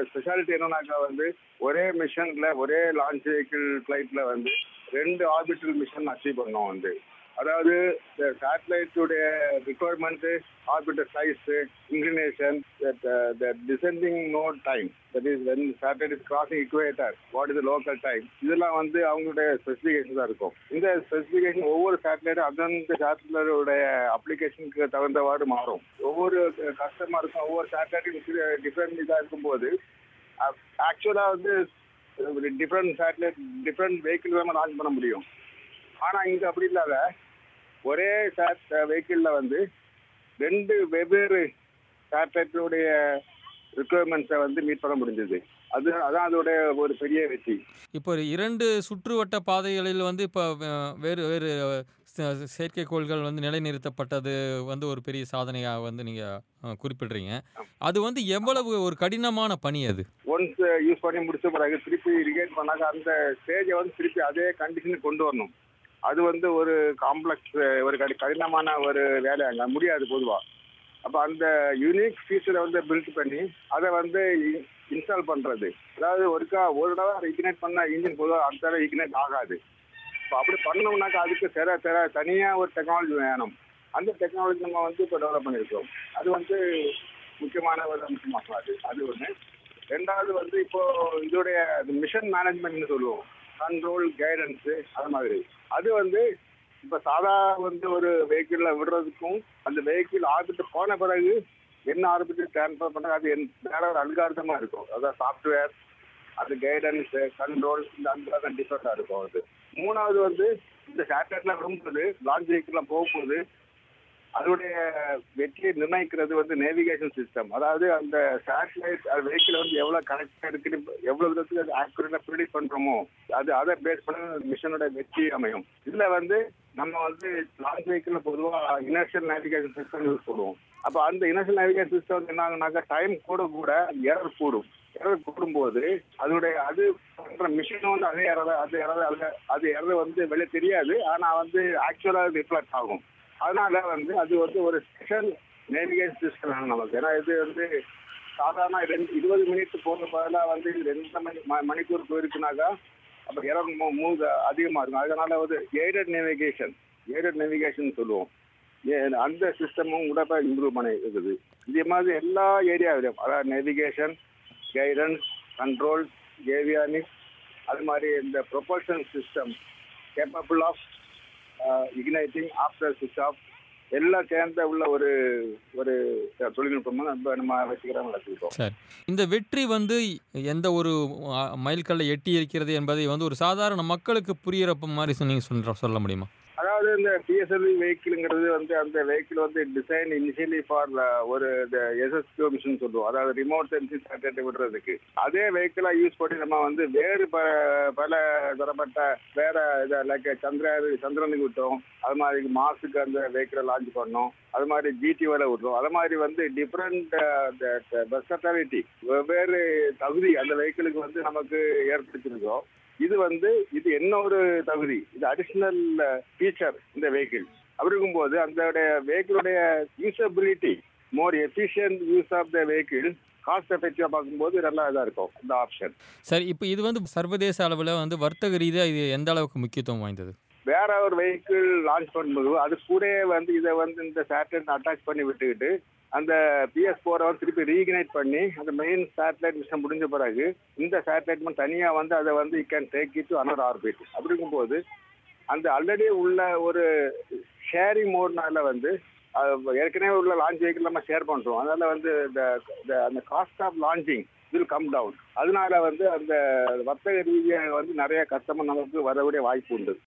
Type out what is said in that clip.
speciality என்னன்னாக்கா வந்து ஒரே மிஷன்ல ஒரே லான்ச் வெஹிக்கிள் ஃபிளைட்ல வந்து ரெண்டு ஆர்பிட்டல் மிஷன் அச்சீவ் பண்ணோம் வந்து அதாவது சேட்டலைட்டுடைய requirement orbiter size inclination descending node time that is when satellite is crossing equator what is local time இதெல்லாம் வந்து அவங்களுடைய ஸ்பெசிஃபிகேஷன் தான் இருக்கும் இந்த ஸ்பெசிஃபிகேஷன் ஒவ்வொரு சேட்டலைட்டும் அந்தந்த சேட்டலைட்டுடைய அப்ளிகேஷனுக்கு தகுந்தவாறு மாறும் ஒவ்வொரு கஸ்டமருக்கும் ஒவ்வொரு சேட்டலைட்டும் டிஃப்ரெண்ட் இதாக இருக்கும்போது ஆக்சுவலாக வந்து டிஃப்ரெண்ட் சேட்டலைட் டிஃப்ரெண்ட் வெஹிக்கிள் நம்ம லான்ச் பண்ண முடியும் ஆனால் இங்கே அப்படி இல்லாத ஒரே சேட் வெஹிக்கிளில் வந்து ரெண்டு வெவ்வேறு சேட்டலைட்டுடைய ரிக்குவயர்மெண்ட்ஸை வந்து மீட் பண்ண முடிஞ்சது அது அதான் அதோடைய ஒரு பெரிய வெற்றி இப்போ ஒரு இரண்டு சுற்றுவட்ட பாதைகளில் வந்து இப்போ அஹ், வேறு வேறு ச- செயற்கைக்கோள்கள் வந்து நிலைநிறுத்தப்பட்டது வந்து ஒரு பெரிய சாதனையாக வந்து நீங்கள் குறிப்பிடுறீங்க அது வந்து எவ்வளவு ஒரு கடினமான பணி அது ஒன்ஸ் யூஸ் பண்ணி முடிச்ச பிறகு திருப்பி ரிகேட் பண்ணாக்க அந்த ஸ்டேஜை வந்து திருப்பி அதே கண்டிஷனுக்கு கொண்டு வரணும் அது வந்து ஒரு காம்ப்ளெக்ஸ் ஒரு கடி கடினமான ஒரு வேலை அங்கே முடியாது பொதுவாக அப்போ அந்த யூனிக் ஃபீச்சரை வந்து பில்ட் பண்ணி அதை வந்து இன்ஸ்டால் பண்ணுறது அதாவது ஒருக்கா ஒரு தடவை இக்னேட் பண்ண இன்ஜின் பொதுவாக அடுத்த தடவை இக்னேட் ஆகாது இப்போ அப்படி பண்ணோம்னாக்கா அதுக்கு சிற சிற தனியாக ஒரு டெக்னாலஜி வேணும் அந்த டெக்னாலஜி நம்ம வந்து இப்போ டெவலப் பண்ணியிருக்கோம் அது வந்து முக்கியமான ஒரு அம்சமாகும் அது அது ஒன்று ரெண்டாவது வந்து இப்போ இதோடைய மிஷன் மேனேஜ்மெண்ட்னு சொல்லுவோம் கண்ட்ரோல் கைடன்ஸு அது மாதிரி அது வந்து இப்போ சாதா வந்து ஒரு வெஹிக்கிளில் விடுறதுக்கும் அந்த வெஹிக்கிள் ஆர்பிட்டு போன பிறகு என்ன ஆர்பிட்டு ட்ரான்ஸ்ஃபர் பண்ணுறது அது என் வேற ஒரு அல்காரதமாக இருக்கும் அதாவது சாஃப்ட்வேர் அது கைடன்ஸ் கண்ட்ரோல் இந்த அந்த டிஃப்ரெண்டாக இருக்கும் அது மூணாவது வந்து இந்த சேட்டலைட்லாம் வரும்போது லான்ச் வெஹிக்கிள்லாம் போகும்போது அதோடைய வெற்றியை நிர்ணயிக்கிறது வந்து நேவிகேஷன் சிஸ்டம் அதாவது அந்த சேட்டலைட் அது வெஹிக்கிள் வந்து எவ்வளோ கனெக்டாக இருக்குன்னு எவ்வளோ விதத்துக்கு அது ஆக்யூரேட்டாக ப்ரிடிக் பண்ணுறோமோ அது அதை பேஸ் பண்ண மிஷனோட வெற்றி அமையும் இதில் வந்து நம்ம வந்து லான்ச் வெஹிக்கிளில் பொதுவாக இனர்ஷியல் நேவிகேஷன் சிஸ்டம் யூஸ் பண்ணுவோம் அப்போ அந்த இனர்ஷியல் நேவிகேஷன் சிஸ்டம் வந்து என்ன ஆகுனாக்கா டைம் கூட கூட எரர் கூடும் எரர் கூடும்போது அதோடைய அது பண்ற மிஷினும் வந்து அதே எரர் அது எரர் அது அது எரர் வந்து வெளியே தெரியாது ஆனால் வந்து ஆக்சுவலாக ரிஃப்ளெக்ட் ஆகும் அதனால வந்து அது வந்து ஒரு ஸ்பெஷல் நேவிகேஷன் சிஸ்டம் வேணும் நமக்கு ஏன்னா இது வந்து சாதாரண ரெண்டு இருபது மினிட் போகிற பதிலாக வந்து இது ரெண்டு மணி ம- மணிக்கூர் போயிருக்குனாக்கா அப்போ இடம் மூவ் அதிகமாக இருக்கும் அதனால வந்து எய்டட் நேவிகேஷன் எய்டட் நேவிகேஷன் சொல்லுவோம் ஏ- அந்த சிஸ்டமும் கூட இப்போ இம்ப்ரூவ் பண்ணி இருக்குது இதே மாதிரி எல்லா ஏரியாவிலையும் அதாவது நேவிகேஷன் கைடன்ஸ் கண்ட்ரோல் ஏவியானிக்ஸ் அது மாதிரி இந்த propulsion system capable of igniting after switch off எல்லாம் சேர்ந்த உள்ள ஒரு ஒரு தொழில்நுட்பமாக நம்ம நம்ம வச்சுக்கிறோம் வச்சுக்கிட்டோம் சரி இந்த வெற்றி வந்து எந்த ஒரு அ, மைல்கல்லை எட்டி இருக்கிறது என்பதை வந்து ஒரு சாதாரண மக்களுக்கு புரியிறப்ப மாதிரி நீங்கள் சொல்ற சொல்ல முடியுமா அதாவது இந்த பிஎஸ்எல்வி வெஹிக்கிள்ங்கிறது வந்து அந்த வெஹிக்கிள் வந்து டிசைன் இனிஷியலி ஃபார் ஒரு எஸ்எஸ்கியூ மிஷன் சொல்லுவோம் அதாவது ரிமோட் சென்சிங் சேட்டலைட் விடுறதுக்கு அதே வெஹிக்கிளா யூஸ் பண்ணி நம்ம வந்து வேறு ப பல தரப்பட்ட வேற இதை லைக் சந்திரன் சந்திரனுக்கு விட்டோம் அது மாதிரி மாசுக்கு அந்த வெஹிக்கிளை லான்ச் பண்ணோம் அது மாதிரி ஜிடிஓல விடுறோம் அது மாதிரி வந்து டிஃப்ரெண்ட் வெர்சட்டாலிட்டி வெவ்வேறு தகுதி அந்த வெஹிக்கிளுக்கு வந்து நமக்கு ஏற்படுத்தியிருக்கோம் இது வந்து இது என்ன ஒரு தகுதி இது அடிஷ்னல் ஃபீச்சர் இந்த வெஹிக்கிள் அப்படி இருக்கும்போது அந்த வெஹிக்கிளுடைய usability more efficient use of the vehicle cost எஃபெக்டிவாக பார்க்கும்போது நல்லா இதாக இருக்கும் இந்த ஆப்ஷன் சரி இப்போ இது வந்து சர்வதேச அளவில் வந்து வர்த்தக ரீதியாக இது எந்த அளவுக்கு முக்கியத்துவம் வாய்ந்தது வேற ஒரு வெஹிக்கிள் லான்ச் பண்ணும்போது அது கூடயே வந்து இதை வந்து இந்த சேட்டலைட் அட்டாச் பண்ணி விட்டுக்கிட்டு அந்த பிஎஸ் ஃபோரை வந்து திருப்பி ரீகனைட் பண்ணி அந்த மெயின் சேட்டலைட் மிஷன் முடிஞ்ச பிறகு இந்த சேட்டலைட் மட்டும் தனியாக வந்து அதை வந்து you can take it to another orbit அப்படி இருக்கும்போது அந்த ஆல்ரெடி உள்ள ஒரு ஷேரிங் மோட்னால வந்து அது ஏற்கனவே உள்ள லான்ச் வெஹிக்கிள் நம்ம ஷேர் பண்ணுறோம் அதனால வந்து இந்த அந்த cost of launching will come down அதனால வந்து அந்த வர்த்தக ரீதியாக வந்து நிறைய கஸ்டமர் நமக்கு வரக்கூடிய வாய்ப்பு உண்டு